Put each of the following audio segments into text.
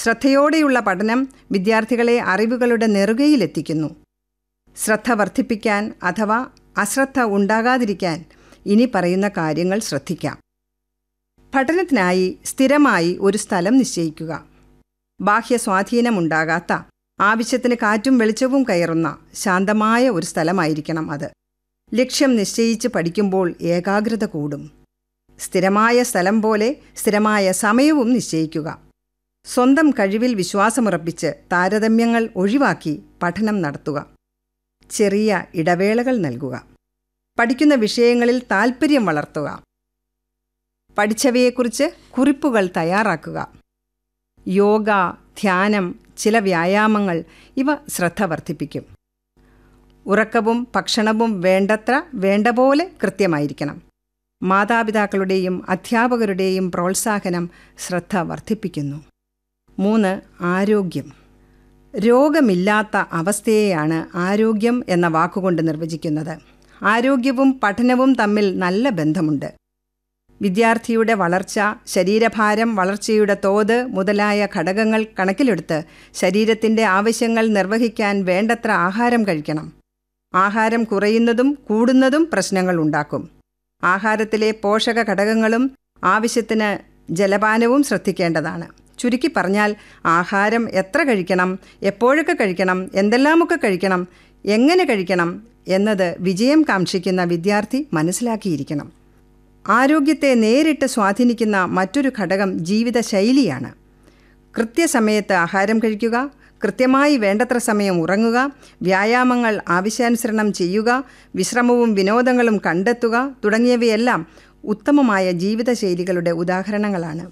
ശ്രദ്ധയോടെയുള്ള പഠനം വിദ്യാർത്ഥികളെ അറിവുകളുടെ നെറുകയിലെത്തിക്കുന്നു ശ്രദ്ധ വർദ്ധിപ്പിക്കാൻ അഥവാ അശ്രദ്ധ ഉണ്ടാകാതിരിക്കാൻ ഇനി പറയുന്ന കാര്യങ്ങൾ ശ്രദ്ധിക്കാം പഠനത്തിനായി സ്ഥിരമായി ഒരു സ്ഥലം നിശ്ചയിക്കുക ബാഹ്യ സ്വാധീനമുണ്ടാകാത്ത ആവശ്യത്തിന് കാറ്റും വെളിച്ചവും കയറുന്ന ശാന്തമായ ഒരു സ്ഥലമായിരിക്കണം അത് ലക്ഷ്യം നിശ്ചയിച്ച് പഠിക്കുമ്പോൾ ഏകാഗ്രത കൂടും സ്ഥിരമായ സ്ഥലം പോലെ സ്ഥിരമായ സമയവും നിശ്ചയിക്കുക സ്വന്തം കഴിവിൽ വിശ്വാസമുറപ്പിച്ച് താരതമ്യങ്ങൾ ഒഴിവാക്കി പഠനം നടത്തുക ചെറിയ ഇടവേളകൾ നൽകുക പഠിക്കുന്ന വിഷയങ്ങളിൽ താൽപ്പര്യം വളർത്തുക പഠിച്ചവയെക്കുറിച്ച് കുറിപ്പുകൾ തയ്യാറാക്കുക യോഗ ധ്യാനം ചില വ്യായാമങ്ങൾ ഇവ ശ്രദ്ധ വർദ്ധിപ്പിക്കും ഉറക്കവും ഭക്ഷണവും വേണ്ടത്ര വേണ്ട പോലെ കൃത്യമായിരിക്കണം മാതാപിതാക്കളുടെയും അധ്യാപകരുടെയും പ്രോത്സാഹനം ശ്രദ്ധ വർദ്ധിപ്പിക്കുന്നു മൂന്ന് ആരോഗ്യം രോഗമില്ലാത്ത അവസ്ഥയെയാണ് ആരോഗ്യം എന്ന വാക്കുകൊണ്ട് നിർവചിക്കുന്നത് ആരോഗ്യവും പഠനവും തമ്മിൽ നല്ല ബന്ധമുണ്ട് വിദ്യാർത്ഥിയുടെ വളർച്ച ശരീരഭാരം വളർച്ചയുടെ തോത് മുതലായ ഘടകങ്ങൾ കണക്കിലെടുത്ത് ശരീരത്തിൻ്റെ ആവശ്യങ്ങൾ നിർവഹിക്കാൻ വേണ്ടത്ര ആഹാരം കഴിക്കണം ആഹാരം കുറയുന്നതും കൂടുന്നതും പ്രശ്നങ്ങൾ ഉണ്ടാക്കും ആഹാരത്തിലെ പോഷക ഘടകങ്ങളും ആവശ്യത്തിന് ജലപാനവും ശ്രദ്ധിക്കേണ്ടതാണ് ചുരുക്കി പറഞ്ഞാൽ ആഹാരം എത്ര കഴിക്കണം എപ്പോഴൊക്കെ കഴിക്കണം എന്തെല്ലാമൊക്കെ കഴിക്കണം എങ്ങനെ കഴിക്കണം എന്നത് വിജയം കാക്ഷിക്കുന്ന വിദ്യാർത്ഥി മനസ്സിലാക്കിയിരിക്കണം ആരോഗ്യത്തെ നേരിട്ട് സ്വാധീനിക്കുന്ന മറ്റൊരു ഘടകം ജീവിതശൈലിയാണ് കൃത്യസമയത്ത് ആഹാരം കഴിക്കുക കൃത്യമായി വേണ്ടത്ര സമയം ഉറങ്ങുക വ്യായാമങ്ങൾ ആവശ്യാനുസരണം ചെയ്യുക വിശ്രമവും വിനോദങ്ങളും കണ്ടെത്തുക തുടങ്ങിയവയെല്ലാം ഉത്തമമായ ജീവിതശൈലികളുടെ ഉദാഹരണങ്ങളാണ്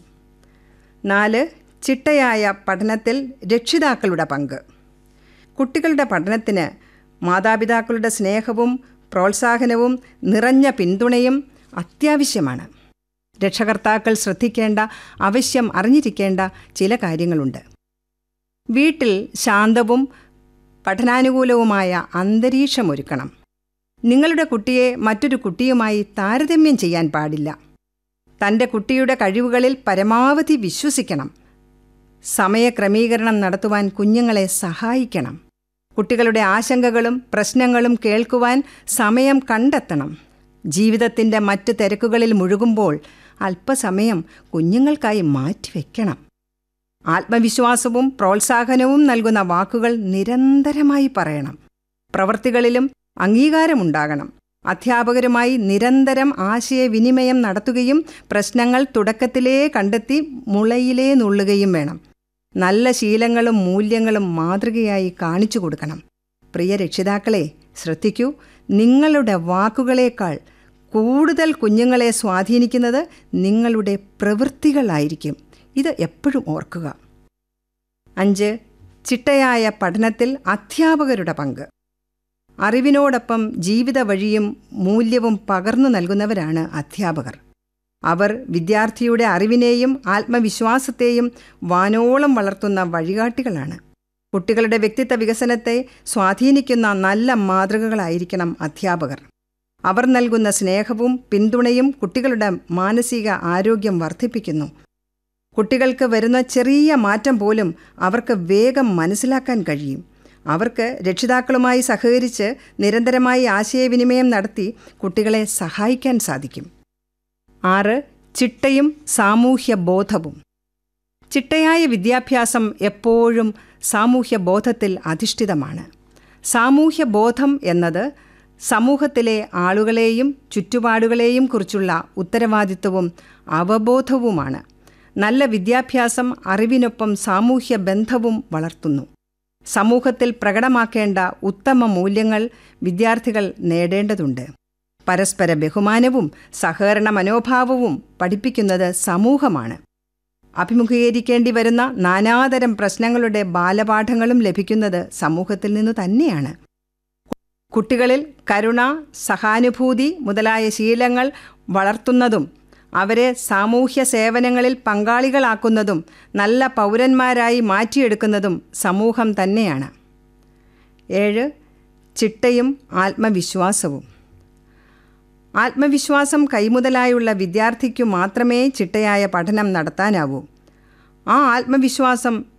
നാല് ചിട്ടയായ പഠനത്തിൽ രക്ഷിതാക്കളുടെ പങ്ക് കുട്ടികളുടെ പഠനത്തിന് മാതാപിതാക്കളുടെ സ്നേഹവും പ്രോത്സാഹനവും നിറഞ്ഞ പിന്തുണയും അത്യാവശ്യമാണ് രക്ഷകർത്താക്കൾ ശ്രദ്ധിക്കേണ്ട ആവശ്യം അറിഞ്ഞിരിക്കേണ്ട ചില കാര്യങ്ങളുണ്ട് വീട്ടിൽ ശാന്തവും പഠനാനുകൂലവുമായ അന്തരീക്ഷമൊരുക്കണം നിങ്ങളുടെ കുട്ടിയെ മറ്റൊരു കുട്ടിയുമായി താരതമ്യം ചെയ്യാൻ പാടില്ല തൻ്റെ കുട്ടിയുടെ കഴിവുകളിൽ പരമാവധി വിശ്വസിക്കണം സമയക്രമീകരണം നടത്തുവാൻ കുഞ്ഞുങ്ങളെ സഹായിക്കണം കുട്ടികളുടെ ആശങ്കകളും പ്രശ്നങ്ങളും കേൾക്കുവാൻ സമയം കണ്ടെത്തണം ജീവിതത്തിൻ്റെ മറ്റ് തിരക്കുകളിൽ മുഴുകുമ്പോൾ അല്പസമയം കുഞ്ഞുങ്ങൾക്കായി മാറ്റിവെക്കണം ആത്മവിശ്വാസവും പ്രോത്സാഹനവും നൽകുന്ന വാക്കുകൾ നിരന്തരമായി പറയണം പ്രവൃത്തികളിലും അംഗീകാരമുണ്ടാകണം അധ്യാപകരുമായി നിരന്തരം ആശയവിനിമയം നടത്തുകയും പ്രശ്നങ്ങൾ തുടക്കത്തിലേ കണ്ടെത്തി മുളയിലേ നുള്ളുകയും വേണം നല്ല ശീലങ്ങളും മൂല്യങ്ങളും മാതൃകയായി കാണിച്ചു കൊടുക്കണം പ്രിയ രക്ഷിതാക്കളെ ശ്രദ്ധിക്കൂ നിങ്ങളുടെ വാക്കുകളേക്കാൾ കൂടുതൽ കുഞ്ഞുങ്ങളെ സ്വാധീനിക്കുന്നത് നിങ്ങളുടെ പ്രവൃത്തികളായിരിക്കും ഇത് എപ്പോഴും ഓർക്കുക അഞ്ച് ചിട്ടയായ പഠനത്തിൽ അധ്യാപകരുടെ പങ്ക് അറിവിനോടൊപ്പം ജീവിത വഴിയും മൂല്യവും പകർന്നു നൽകുന്നവരാണ് അധ്യാപകർ അവർ വിദ്യാർത്ഥിയുടെ അറിവിനെയും ആത്മവിശ്വാസത്തെയും വാനോളം വളർത്തുന്ന വഴികാട്ടികളാണ് കുട്ടികളുടെ വ്യക്തിത്വ വികസനത്തെ സ്വാധീനിക്കുന്ന നല്ല മാതൃകകളായിരിക്കണം അധ്യാപകർ അവർ നൽകുന്ന സ്നേഹവും പിന്തുണയും കുട്ടികളുടെ മാനസിക ആരോഗ്യം വർദ്ധിപ്പിക്കുന്നു കുട്ടികൾക്ക് വരുന്ന ചെറിയ മാറ്റം പോലും അവർക്ക് വേഗം മനസ്സിലാക്കാൻ കഴിയും അവർക്ക് രക്ഷിതാക്കളുമായി സഹകരിച്ച് നിരന്തരമായി ആശയവിനിമയം നടത്തി കുട്ടികളെ സഹായിക്കാൻ സാധിക്കും ആറ് ചിട്ടയും സാമൂഹ്യ ബോധവും ചിട്ടയായ വിദ്യാഭ്യാസം എപ്പോഴും സാമൂഹ്യ ബോധത്തിൽ അധിഷ്ഠിതമാണ് സാമൂഹ്യ ബോധം എന്നത് സമൂഹത്തിലെ ആളുകളെയും ചുറ്റുപാടുകളെയും കുറിച്ചുള്ള ഉത്തരവാദിത്വവും അവബോധവുമാണ് നല്ല വിദ്യാഭ്യാസം അറിവിനൊപ്പം സാമൂഹ്യ ബന്ധവും വളർത്തുന്നു സമൂഹത്തിൽ പ്രകടമാക്കേണ്ട ഉത്തമ മൂല്യങ്ങൾ വിദ്യാർത്ഥികൾ നേടേണ്ടതുണ്ട് പരസ്പര ബഹുമാനവും സഹകരണ മനോഭാവവും പഠിപ്പിക്കുന്നത് സമൂഹമാണ് അഭിമുഖീകരിക്കേണ്ടി വരുന്ന നാനാതരം പ്രശ്നങ്ങളുടെ ബാലപാഠങ്ങളും ലഭിക്കുന്നത് സമൂഹത്തിൽ നിന്നു തന്നെയാണ് കുട്ടികളിൽ കരുണ സഹാനുഭൂതി മുതലായ ശീലങ്ങൾ വളർത്തുന്നതും അവരെ സാമൂഹ്യ സേവനങ്ങളിൽ പങ്കാളികളാക്കുന്നതും നല്ല പൗരന്മാരായി മാറ്റിയെടുക്കുന്നതും സമൂഹം തന്നെയാണ് ഏഴ് ചിട്ടയും ആത്മവിശ്വാസവും ആത്മവിശ്വാസം കൈമുതലായുള്ള വിദ്യാർത്ഥിക്കു മാത്രമേ ചിട്ടയായ പഠനം നടത്താനാവൂ ആ ആത്മവിശ്വാസം